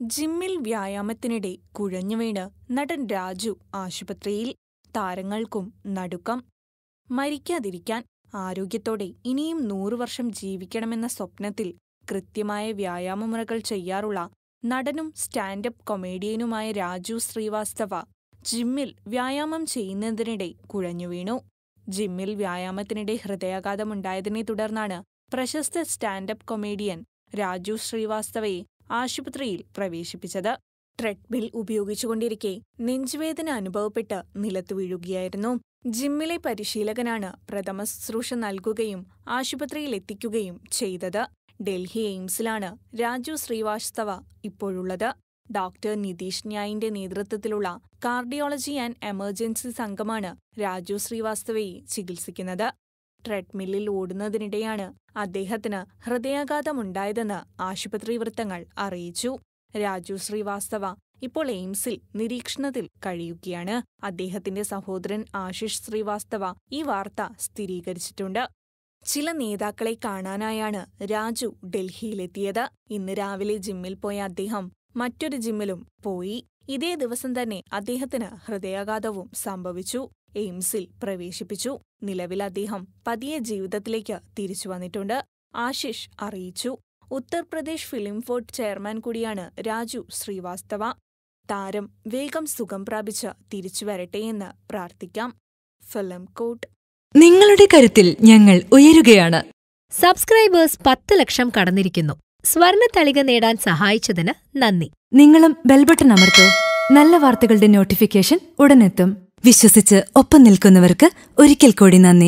ജിമ്മിൽ വ്യായാമത്തിനിടെ കുഴഞ്ഞുവീണ് നടൻ രാജു ആശുപത്രിയിൽ താരങ്ങൾക്കും നടുക്കം മരിക്കാതിരിക്കാൻ ആരോഗ്യത്തോടെ ഇനിയും നൂറു വർഷം ജീവിക്കണമെന്ന സ്വപ്നത്തിൽ കൃത്യമായ വ്യായാമമുറകൾ ചെയ്യാറുള്ള നടനും സ്റ്റാൻഡപ്പ് കൊമേഡിയനുമായ രാജു ശ്രീവാസ്തവ ജിമ്മിൽ വ്യായാമം ചെയ്യുന്നതിനിടെ കുഴഞ്ഞുവീണു ജിമ്മിൽ വ്യായാമത്തിനിടെ ഹൃദയാഘാതമുണ്ടായതിനെ തുടർന്നാണ് പ്രശസ്ത സ്റ്റാൻഡപ്പ് കൊമേഡിയൻ രാജു ശ്രീവാസ്തവയെ ആശുപത്രിയിൽ പ്രവേശിപ്പിച്ചത് ട്രെഡ്മിൽ ഉപയോഗിച്ചുകൊണ്ടിരിക്കെ നെഞ്ചുവേദന അനുഭവപ്പെട്ട് നിലത്തു വീഴുകയായിരുന്നു ജിമ്മിലെ പരിശീലകനാണ് പ്രഥമ ശുശ്രൂഷ നൽകുകയും ആശുപത്രിയിലെത്തിക്കുകയും ചെയ്തത് ഡൽഹി എയിംസിലാണ് രാജു ശ്രീവാസ്തവ ഇപ്പോഴുള്ളത് ഡോക്ടർ നിതീഷ് ന്യായിന്റെ നേതൃത്വത്തിലുള്ള കാർഡിയോളജി ആൻഡ് എമർജൻസി സംഘമാണ് രാജു ശ്രീവാസ്തവയെ ചികിത്സിക്കുന്നത് ട്രെഡ്മില്ലിൽ ഓടുന്നതിനിടെയാണ് അദ്ദേഹത്തിന് ഹൃദയാഘാതമുണ്ടായതെന്ന് ആശുപത്രി വൃത്തങ്ങൾ അറിയിച്ചു രാജു ശ്രീവാസ്തവ ഇപ്പോൾ എയിംസിൽ നിരീക്ഷണത്തിൽ കഴിയുകയാണ് അദ്ദേഹത്തിന്റെ സഹോദരൻ ആശിഷ് ശ്രീവാസ്തവ ഈ വാർത്ത സ്ഥിരീകരിച്ചിട്ടുണ്ട് ചില നേതാക്കളെ കാണാനായാണ് രാജു ഡൽഹിയിലെത്തിയത് ഇന്ന് രാവിലെ ജിമ്മിൽ പോയ അദ്ദേഹം മറ്റൊരു ജിമ്മിലും പോയി ഇതേ ദിവസം തന്നെ അദ്ദേഹത്തിന് ഹൃദയാഘാതവും സംഭവിച്ചു എയിംസിൽ പ്രവേശിപ്പിച്ചു നിലവിൽ അദ്ദേഹം പതിയെ ജീവിതത്തിലേക്ക് തിരിച്ചു വന്നിട്ടുണ്ട് ആശിഷ് അറിയിച്ചു ഉത്തർപ്രദേശ് ഫിലിം ഫോർട്ട് ചെയർമാൻ കൂടിയാണ് രാജു ശ്രീവാസ്തവ താരം വേഗം സുഖം പ്രാപിച്ച് തിരിച്ചു വരട്ടെയെന്ന് പ്രാർത്ഥിക്കാം ഫിലിം കോട്ട് നിങ്ങളുടെ കരുത്തിൽ ഞങ്ങൾ ഉയരുകയാണ് സബ്സ്ക്രൈബേഴ്സ് പത്ത് ലക്ഷം കടന്നിരിക്കുന്നു സ്വർണത്തളിക നേടാൻ സഹായിച്ചതിന് നന്ദി നിങ്ങളും ബെൽബട്ടൺ അമർത്തോ നല്ല വാർത്തകളുടെ നോട്ടിഫിക്കേഷൻ ഉടനെത്തും വിശ്വസിച്ച് ഒപ്പം നിൽക്കുന്നവർക്ക് ഒരിക്കൽ കൂടി നന്ദി